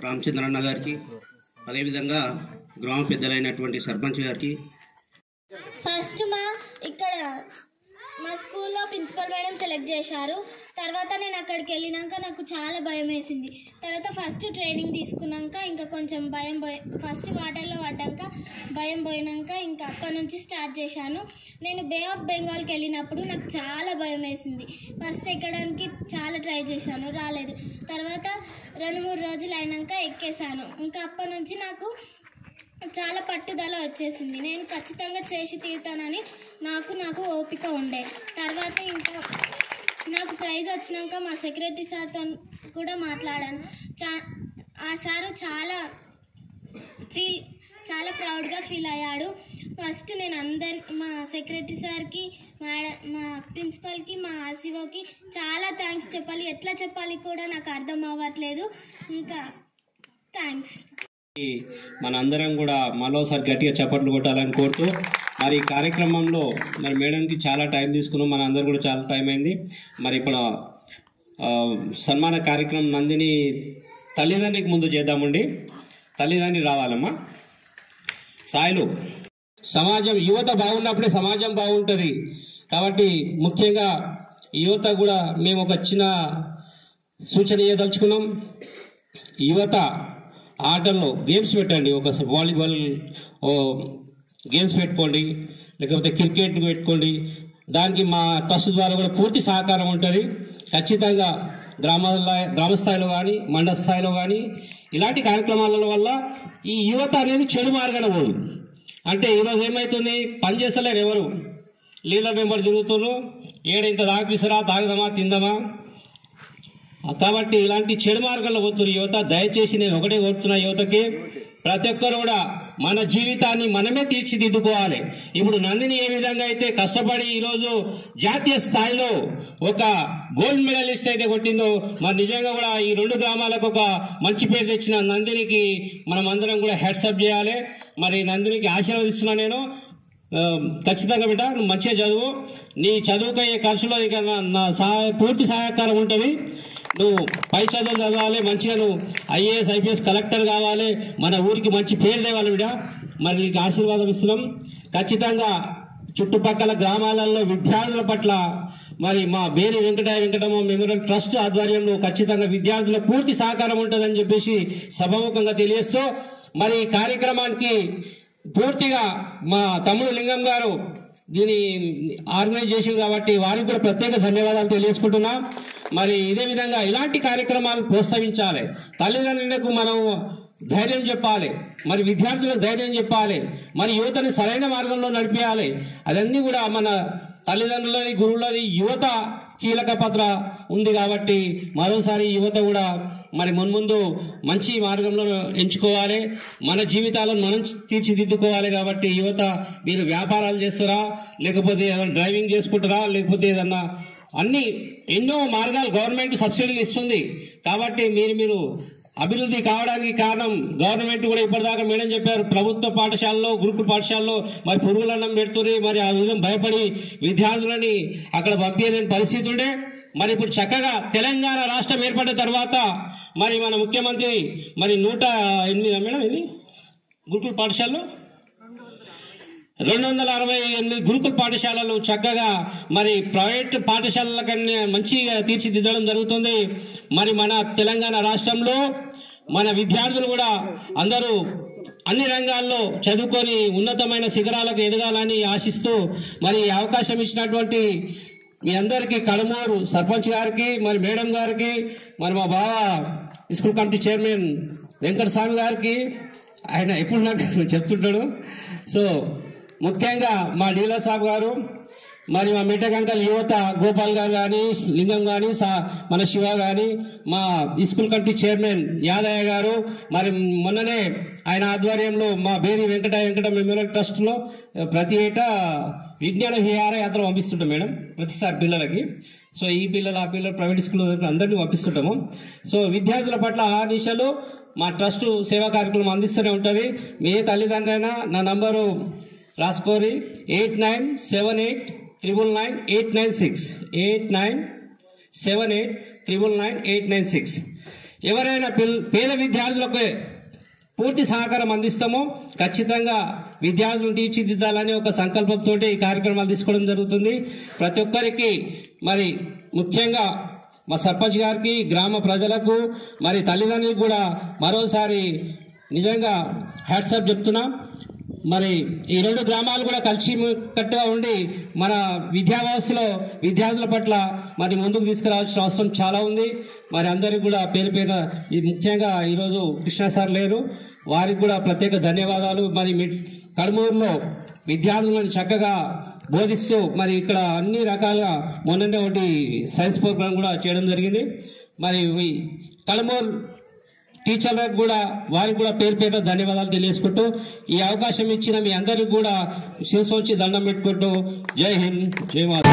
రామచంద్రన్న గారికి అదేవిధంగా గ్రామ పెద్దలైనటువంటి సర్పంచ్ గారికి ఫస్ట్ మా ఇక్కడ మా స్కూల్లో ప్రిన్సిపల్ మేడం సెలెక్ట్ చేశారు తర్వాత నేను అక్కడికి వెళ్ళినాక నాకు చాలా భయం వేసింది తర్వాత ఫస్ట్ ట్రైనింగ్ తీసుకున్నాక ఇంకా కొంచెం భయం పోయి ఫస్ట్ వాటర్లో పడ్డాక భయం పోయినాక ఇంకా అప్పటి నుంచి స్టార్ట్ చేశాను నేను బే ఆఫ్ బెంగాల్కి వెళ్ళినప్పుడు నాకు చాలా భయం వేసింది ఫస్ట్ ఎక్కడానికి చాలా ట్రై చేశాను రాలేదు తర్వాత రెండు మూడు రోజులు అయినాక ఎక్కేసాను ఇంకా అప్పటి నుంచి నాకు చాలా పట్టుదల వచ్చేసింది నేను ఖచ్చితంగా చేసి తీరుతానని నాకు నాకు ఓపిక ఉండే తర్వాత ఇంకా నాకు ప్రైజ్ వచ్చినాక మా సెక్రటరీ సార్తో కూడా మాట్లాడాను చా ఆ సారు చాలా ఫీల్ చాలా ప్రౌడ్గా ఫీల్ అయ్యాడు ఫస్ట్ నేను అందరి మా సెక్రటరీ సార్కి మేడం మా ప్రిన్సిపల్కి మా ఆర్సీఓకి చాలా థ్యాంక్స్ చెప్పాలి ఎట్లా చెప్పాలి కూడా నాకు అర్థం అవ్వట్లేదు ఇంకా థ్యాంక్స్ మన అందరం కూడా మరోసారి గట్టిగా చప్పట్లు కొట్టాలని కోరుతూ మరి ఈ కార్యక్రమంలో మరి మేడంకి చాలా టైం తీసుకున్నాం మన అందరు కూడా చాలా టైం అయింది మరి ఇప్పుడు ఆ, సన్మాన కార్యక్రమం నందిని తల్లిదండ్రికి ముందు చేద్దామండి తల్లిదండ్రి రావాలమ్మా సాయిలు సమాజం యువత బాగున్నప్పుడే సమాజం బాగుంటుంది కాబట్టి ముఖ్యంగా యువత కూడా మేము ఒక చిన్న సూచన ఇవ్వదలుచుకున్నాం యువత ఆటల్లో గేమ్స్ పెట్టండి ఒక వాలీబాల్ ఓ గేమ్స్ పెట్టుకోండి లేకపోతే క్రికెట్ పెట్టుకోండి దానికి మా ట్రస్ట్ ద్వారా కూడా పూర్తి సహకారం ఉంటుంది ఖచ్చితంగా గ్రామాల గ్రామ స్థాయిలో కానీ మండల స్థాయిలో కానీ ఇలాంటి కార్యక్రమాల వల్ల ఈ యువత అనేది చెడు మార్గాన పోదు అంటే ఈరోజు ఏమవుతుంది పని చేస్తలేరు ఎవరు నీళ్ళ వెంబడి తిరుగుతున్నారు ఏడింత తాగిపిసరా తాగుదామా తిందామా కాబట్టి ఇలాంటి చెడు మార్గంలో పోతున్న యువత దయచేసి నేను ఒకటే కోరుతున్న యువతకి ప్రతి ఒక్కరు కూడా మన జీవితాన్ని మనమే తీర్చిదిద్దుకోవాలి ఇప్పుడు నందిని ఏ విధంగా అయితే కష్టపడి ఈరోజు జాతీయ స్థాయిలో ఒక గోల్డ్ మెడలిస్ట్ అయితే కొట్టిందో మరి నిజంగా కూడా ఈ రెండు గ్రామాలకు ఒక మంచి పేరు తెచ్చిన నందినికి మనం అందరం కూడా హెడ్సప్ చేయాలి మరి నందినికి ఆశీర్వదిస్తున్నా నేను ఆ, ఖచ్చితంగా బిడ్డ నువ్వు మంచిగా చదువు నీ చదువుకయ్యే ఖర్చులో నీకు నా- నా సహాయ పూర్తి సహకారం ఉంటుంది నువ్వు పై చదువులు చదవాలి మంచిగా నువ్వు ఐఏఎస్ ఐపీఎస్ కలెక్టర్ కావాలి మన ఊరికి మంచి పేరు తేవాలి బిడ్డ మరి నీకు ఆశీర్వాదం ఇస్తున్నాం ఖచ్చితంగా చుట్టుపక్కల గ్రామాలలో విద్యార్థుల పట్ల మరి మా బేరి వెంకటయ్య వెంకటమ్మ మెమోరియల్ ట్రస్ట్ ఆధ్వర్యంలో ఖచ్చితంగా విద్యార్థుల పూర్తి సహకారం ఉంటుందని చెప్పేసి సభముఖంగా తెలియస్తూ మరి ఈ కార్యక్రమానికి పూర్తిగా మా తమ్ముడు లింగం గారు దీని ఆర్గనైజ్ చేసింది కాబట్టి వారికి కూడా ప్రత్యేక ధన్యవాదాలు తెలియజేసుకుంటున్నా మరి ఇదే విధంగా ఇలాంటి కార్యక్రమాలు ప్రోత్సహించాలి తల్లిదండ్రులకు మనం ధైర్యం చెప్పాలి మరి విద్యార్థులకు ధైర్యం చెప్పాలి మరి యువతని సరైన మార్గంలో నడిపించాలి అదన్నీ కూడా మన తల్లిదండ్రులది గురువులది యువత కీలక పాత్ర ఉంది కాబట్టి మరోసారి యువత కూడా మరి మున్ముందు మంచి మార్గంలో ఎంచుకోవాలి మన జీవితాలను మనం తీర్చిదిద్దుకోవాలి కాబట్టి యువత మీరు వ్యాపారాలు చేస్తారా లేకపోతే ఏదైనా డ్రైవింగ్ చేసుకుంటారా లేకపోతే ఏదన్నా అన్ని ఎన్నో మార్గాలు గవర్నమెంట్ సబ్సిడీలు ఇస్తుంది కాబట్టి మీరు మీరు అభివృద్ధి కావడానికి కారణం గవర్నమెంట్ కూడా ఇప్పటిదాకా మేడం చెప్పారు ప్రభుత్వ పాఠశాలలో గురుకుల పాఠశాలలో మరి పురుగులన్నం పెడుతుంది మరి ఆ విధంగా భయపడి విద్యార్థులని అక్కడ పంపించలేని పరిస్థితి ఉండే మరి ఇప్పుడు చక్కగా తెలంగాణ రాష్ట్రం ఏర్పడిన తర్వాత మరి మన ముఖ్యమంత్రి మరి నూట ఎనిమిది మేడం ఎన్ని గురుకుల పాఠశాలలో రెండు వందల అరవై ఎనిమిది గురుకుల పాఠశాలలు చక్కగా మరి ప్రైవేట్ పాఠశాలల కన్నా మంచిగా తీర్చిదిద్దడం జరుగుతుంది మరి మన తెలంగాణ రాష్ట్రంలో మన విద్యార్థులు కూడా అందరూ అన్ని రంగాల్లో చదువుకొని ఉన్నతమైన శిఖరాలకు ఎదగాలని ఆశిస్తూ మరి ఈ అవకాశం ఇచ్చినటువంటి మీ అందరికీ కడమూరు సర్పంచ్ గారికి మరి మేడం గారికి మరి మా బావ school committee chairman Venkata Swamy గారికి ఆయన ఎప్పుడు నాకు చెప్తుంటాడు సో ముఖ్యంగా మా డీలర్ సాబ్ గారు మరి మా మిట్టకంకల్ యువత గోపాల్ గారు కానీ లింగం కానీ సా మన శివ కానీ మా స్కూల్ కమిటీ చైర్మన్ యాదయ్య గారు మరి మొన్ననే ఆయన ఆధ్వర్యంలో మా బేరి వెంకట వెంకట మెమోరియల్ ట్రస్ట్లో ప్రతి ఏటా విజ్ఞాన విహార యాత్ర పంపిస్తుంటాం మేడం ప్రతిసారి పిల్లలకి సో ఈ పిల్లలు ఆ పిల్లలు ప్రైవేట్ స్కూల్ అందరినీ పంపిస్తుంటాము సో విద్యార్థుల పట్ల ఆ దిశలో మా ట్రస్ట్ సేవా కార్యక్రమం అందిస్తూనే ఉంటుంది మీ ఏ తల్లిదండ్రులు అయినా నా నంబరు రాసుకోరి eight nine seven eight triple nine eight nine six eight nine seven eight triple nine eight nine six ఎవరైనా పిల్- పేద విద్యార్థులకు పూర్తి సహకారం అందిస్తామో ఖచ్చితంగా విద్యార్థులను తీర్చిదిద్దాలని ఒక సంకల్పంతో ఈ కార్యక్రమాలు తీసుకోవడం జరుగుతుంది ప్రతి ఒక్కరికి మరి ముఖ్యంగా మా సర్పంచ్ గారికి గ్రామ ప్రజలకు మరి తల్లిదండ్రులకు కూడా మరోసారి నిజంగా హ్యాట్సాప్ చెప్తున్నా మరి ఈ రెండు గ్రామాలు కూడా కలిసి కట్టుగా ఉండి మన విద్యా వ్యవస్థలో విద్యార్థుల పట్ల మరి ముందుకు తీసుకురావాల్సిన అవసరం చాలా ఉంది మరి అందరికి కూడా పేరు పేరు ఈ ముఖ్యంగా ఈరోజు కృష్ణ సార్ లేరు వారికి కూడా ప్రత్యేక ధన్యవాదాలు మరి మీ కడుమూరులో విద్యార్థులను చక్కగా బోధిస్తూ మరి ఇక్కడ అన్ని రకాలుగా మొన్ననే ఒకటి సైన్స్ ప్రోగ్రామ్ కూడా చేయడం జరిగింది మరి ఈ కడుమూరు టీచర్లకు కూడా వారికి కూడా పేరు పేరు ధన్యవాదాలు తెలియజేసుకుంటూ ఈ అవకాశం ఇచ్చిన మీ అందరికి కూడా శిరస్సు దండం పెట్టుకుంటూ జై హింద్ జై మాత